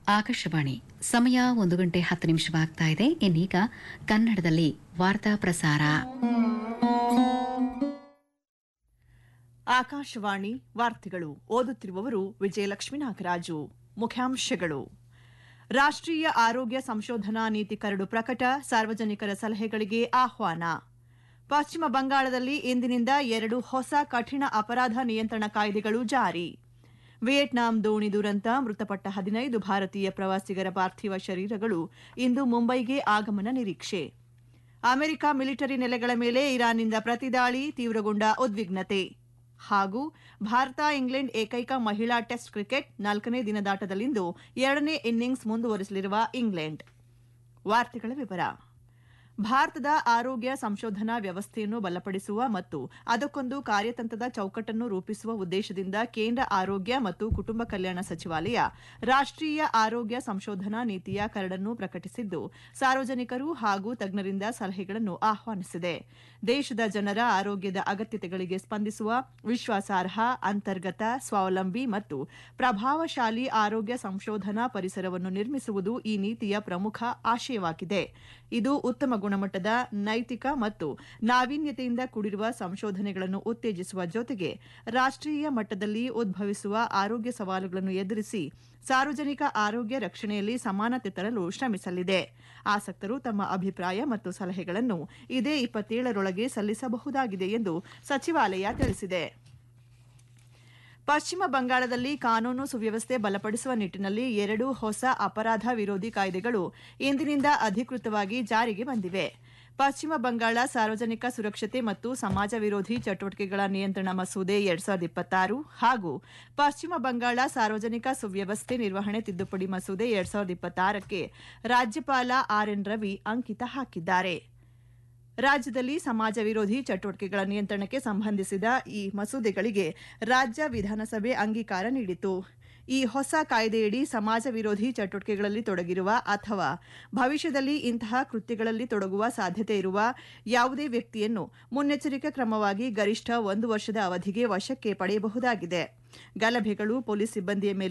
ಆಕಾಶವಾಣಿ ಸಮಯ ಒಂದು ಗಂಟೆ ಹತ್ತು ನಿಮಿಷವಾಗ್ತಾ ಇದೆ ಇನ್ನೀಗ ಕನ್ನಡದಲ್ಲಿ ವಾರ್ತಾ ಪ್ರಸಾರ ಆಕಾಶವಾಣಿ ವಾರ್ತೆಗಳು ಓದುತ್ತಿರುವವರು ವಿಜಯಲಕ್ಷ್ಮೀ ನಾಗರಾಜು ಮುಖ್ಯಾಂಶಗಳು ರಾಷ್ಟ್ರೀಯ ಆರೋಗ್ಯ ಸಂಶೋಧನಾ ನೀತಿ ಕರಡು ಪ್ರಕಟ ಸಾರ್ವಜನಿಕರ ಸಲಹೆಗಳಿಗೆ ಆಹ್ವಾನ ಪಶ್ಚಿಮ ಬಂಗಾಳದಲ್ಲಿ ಇಂದಿನಿಂದ ಎರಡು ಹೊಸ ಕಠಿಣ ಅಪರಾಧ ನಿಯಂತ್ರಣ ಕಾಯ್ದೆಗಳು ಜಾರಿ ವಿಯೆಟ್ನಾಂ ದೋಣಿ ದುರಂತ ಮೃತಪಟ್ಟ ಹದಿನೈದು ಭಾರತೀಯ ಪ್ರವಾಸಿಗರ ಪಾರ್ಥಿವ ಶರೀರಗಳು ಇಂದು ಮುಂಬೈಗೆ ಆಗಮನ ನಿರೀಕ್ಷೆ ಅಮೆರಿಕ ಮಿಲಿಟರಿ ನೆಲೆಗಳ ಮೇಲೆ ಇರಾನ್ನಿಂದ ಪ್ರತಿದಾಳಿ ತೀವ್ರಗೊಂಡ ಉದ್ವಿಗ್ನತೆ ಹಾಗೂ ಭಾರತ ಇಂಗ್ಲೆಂಡ್ ಏಕೈಕ ಮಹಿಳಾ ಟೆಸ್ಟ್ ಕ್ರಿಕೆಟ್ ನಾಲ್ಕನೇ ದಿನದಾಟದಲ್ಲಿಂದು ಎರಡನೇ ಇನ್ನಿಂಗ್ಸ್ ಮುಂದುವರಿಸಲಿರುವ ಇಂಗ್ಲೆಂಡ್ ವಾರ್ತೆಗಳ ವಿವರ ಭಾರತದ ಆರೋಗ್ಯ ಸಂಶೋಧನಾ ವ್ಯವಸ್ಥೆಯನ್ನು ಬಲಪಡಿಸುವ ಮತ್ತು ಅದಕ್ಕೊಂದು ಕಾರ್ಯತಂತ್ರದ ಚೌಕಟ್ಟನ್ನು ರೂಪಿಸುವ ಉದ್ದೇಶದಿಂದ ಕೇಂದ್ರ ಆರೋಗ್ಯ ಮತ್ತು ಕುಟುಂಬ ಕಲ್ಯಾಣ ಸಚಿವಾಲಯ ರಾಷ್ಟ್ರೀಯ ಆರೋಗ್ಯ ಸಂಶೋಧನಾ ನೀತಿಯ ಕರಡನ್ನು ಪ್ರಕಟಿಸಿದ್ದು ಸಾರ್ವಜನಿಕರು ಹಾಗೂ ತಜ್ಞರಿಂದ ಸಲಹೆಗಳನ್ನು ಆಹ್ವಾನಿಸಿದೆ ದೇಶದ ಜನರ ಆರೋಗ್ಯದ ಅಗತ್ಯತೆಗಳಿಗೆ ಸ್ಪಂದಿಸುವ ವಿಶ್ವಾಸಾರ್ಹ ಅಂತರ್ಗತ ಸ್ವಾವಲಂಬಿ ಮತ್ತು ಪ್ರಭಾವಶಾಲಿ ಆರೋಗ್ಯ ಸಂಶೋಧನಾ ಪರಿಸರವನ್ನು ನಿರ್ಮಿಸುವುದು ಈ ನೀತಿಯ ಪ್ರಮುಖ ಆಶಯವಾಗಿದೆ ಇದು ಉತ್ತಮ ಗುಣಮಟ್ಟದ ನೈತಿಕ ಮತ್ತು ನಾವೀನ್ಯತೆಯಿಂದ ಕೂಡಿರುವ ಸಂಶೋಧನೆಗಳನ್ನು ಉತ್ತೇಜಿಸುವ ಜೊತೆಗೆ ರಾಷ್ಟ್ರೀಯ ಮಟ್ಟದಲ್ಲಿ ಉದ್ಭವಿಸುವ ಆರೋಗ್ಯ ಸವಾಲುಗಳನ್ನು ಎದುರಿಸಿ ಸಾರ್ವಜನಿಕ ಆರೋಗ್ಯ ರಕ್ಷಣೆಯಲ್ಲಿ ಸಮಾನತೆ ತರಲು ಶ್ರಮಿಸಲಿದೆ ಆಸಕ್ತರು ತಮ್ಮ ಅಭಿಪ್ರಾಯ ಮತ್ತು ಸಲಹೆಗಳನ್ನು ಇದೇ ಇಪ್ಪತ್ತೇಳರೊಳಗೆ ಸಲ್ಲಿಸಬಹುದಾಗಿದೆ ಎಂದು ಸಚಿವಾಲಯ ತಿಳಿಸಿದೆ ಪಶ್ಚಿಮ ಬಂಗಾಳದಲ್ಲಿ ಕಾನೂನು ಸುವ್ಯವಸ್ಥೆ ಬಲಪಡಿಸುವ ನಿಟ್ಟಿನಲ್ಲಿ ಎರಡು ಹೊಸ ಅಪರಾಧ ವಿರೋಧಿ ಕಾಯ್ದೆಗಳು ಇಂದಿನಿಂದ ಅಧಿಕೃತವಾಗಿ ಜಾರಿಗೆ ಬಂದಿವೆ ಪಶ್ಚಿಮ ಬಂಗಾಳ ಸಾರ್ವಜನಿಕ ಸುರಕ್ಷತೆ ಮತ್ತು ಸಮಾಜ ವಿರೋಧಿ ಚಟುವಟಿಕೆಗಳ ನಿಯಂತ್ರಣ ಮಸೂದೆ ಎರಡ್ ಸಾವಿರದ ಇಪ್ಪತ್ತಾರು ಹಾಗೂ ಪಶ್ಚಿಮ ಬಂಗಾಳ ಸಾರ್ವಜನಿಕ ಸುವ್ಯವಸ್ಥೆ ನಿರ್ವಹಣೆ ತಿದ್ದುಪಡಿ ಮಸೂದೆ ಎರಡ್ ಸಾವಿರದ ಇಪ್ಪತ್ತಾರಕ್ಕೆ ರಾಜ್ಯಪಾಲ ಆರ್ಎನ್ ರವಿ ಅಂಕಿತ ಹಾಕಿದ್ದಾರೆ ರಾಜ್ಯದಲ್ಲಿ ಸಮಾಜ ವಿರೋಧಿ ಚಟುವಟಿಕೆಗಳ ನಿಯಂತ್ರಣಕ್ಕೆ ಸಂಬಂಧಿಸಿದ ಈ ಮಸೂದೆಗಳಿಗೆ ರಾಜ್ಯ ವಿಧಾನಸಭೆ ಅಂಗೀಕಾರ ನೀಡಿತು ಈ ಹೊಸ ಕಾಯ್ದೆಯಡಿ ಸಮಾಜ ವಿರೋಧಿ ಚಟುವಟಿಕೆಗಳಲ್ಲಿ ತೊಡಗಿರುವ ಅಥವಾ ಭವಿಷ್ಯದಲ್ಲಿ ಇಂತಹ ಕೃತ್ಯಗಳಲ್ಲಿ ತೊಡಗುವ ಸಾಧ್ಯತೆ ಇರುವ ಯಾವುದೇ ವ್ಯಕ್ತಿಯನ್ನು ಮುನ್ನೆಚ್ಚರಿಕೆ ಕ್ರಮವಾಗಿ ಗರಿಷ್ಠ ಒಂದು ವರ್ಷದ ಅವಧಿಗೆ ವಶಕ್ಕೆ ಪಡೆಯಬಹುದಾಗಿದೆ ಗಲಭೆಗಳು ಪೊಲೀಸ್ ಸಿಬ್ಬಂದಿಯ ಮೇಲೆ